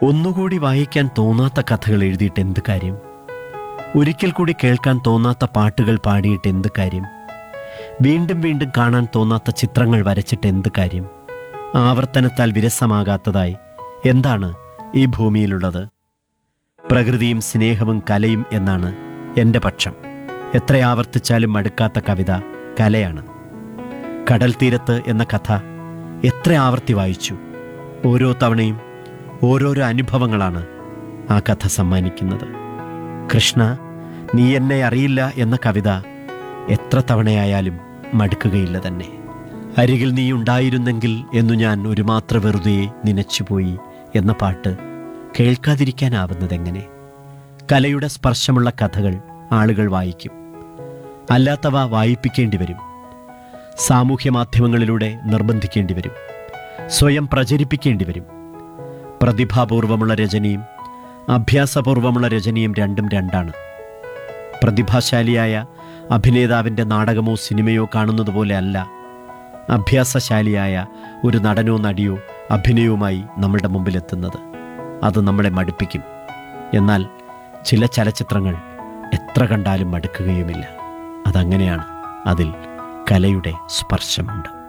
ഒന്നുകൂടി വായിക്കാൻ തോന്നാത്ത കഥകൾ എഴുതിയിട്ട് എന്ത് കാര്യം ഒരിക്കൽ കൂടി കേൾക്കാൻ തോന്നാത്ത പാട്ടുകൾ പാടിയിട്ട് എന്ത് കാര്യം വീണ്ടും വീണ്ടും കാണാൻ തോന്നാത്ത ചിത്രങ്ങൾ വരച്ചിട്ട് എന്ത് കാര്യം ആവർത്തനത്താൽ വിരസമാകാത്തതായി എന്താണ് ഈ ഭൂമിയിലുള്ളത് പ്രകൃതിയും സ്നേഹവും കലയും എന്നാണ് എൻ്റെ പക്ഷം എത്ര ആവർത്തിച്ചാലും മടുക്കാത്ത കവിത കലയാണ് കടൽ തീരത്ത് എന്ന കഥ എത്ര ആവർത്തി വായിച്ചു ഓരോ തവണയും ഓരോരോ അനുഭവങ്ങളാണ് ആ കഥ സമ്മാനിക്കുന്നത് കൃഷ്ണ നീ എന്നെ അറിയില്ല എന്ന കവിത എത്ര തവണയായാലും മടുക്കുകയില്ല തന്നെ അരികിൽ നീ ഉണ്ടായിരുന്നെങ്കിൽ എന്നു ഞാൻ ഒരു മാത്ര വെറുതെ നനച്ചുപോയി എന്ന പാട്ട് കേൾക്കാതിരിക്കാനാവുന്നതെങ്ങനെ കലയുടെ സ്പർശമുള്ള കഥകൾ ആളുകൾ വായിക്കും അല്ലാത്തവ വായിപ്പിക്കേണ്ടി വരും സാമൂഹ്യ മാധ്യമങ്ങളിലൂടെ നിർബന്ധിക്കേണ്ടി വരും സ്വയം പ്രചരിപ്പിക്കേണ്ടി വരും പ്രതിഭാപൂർവമുള്ള രചനയും അഭ്യാസപൂർവമുള്ള രചനയും രണ്ടും രണ്ടാണ് പ്രതിഭാശാലിയായ അഭിനേതാവിൻ്റെ നാടകമോ സിനിമയോ കാണുന്നത് പോലെ അല്ല അഭ്യാസശാലിയായ ഒരു നടനോ നടിയോ അഭിനയവുമായി നമ്മളുടെ മുമ്പിലെത്തുന്നത് അത് നമ്മളെ മടുപ്പിക്കും എന്നാൽ ചില ചലച്ചിത്രങ്ങൾ എത്ര കണ്ടാലും മടുക്കുകയുമില്ല അതങ്ങനെയാണ് അതിൽ കലയുടെ സ്പർശമുണ്ട്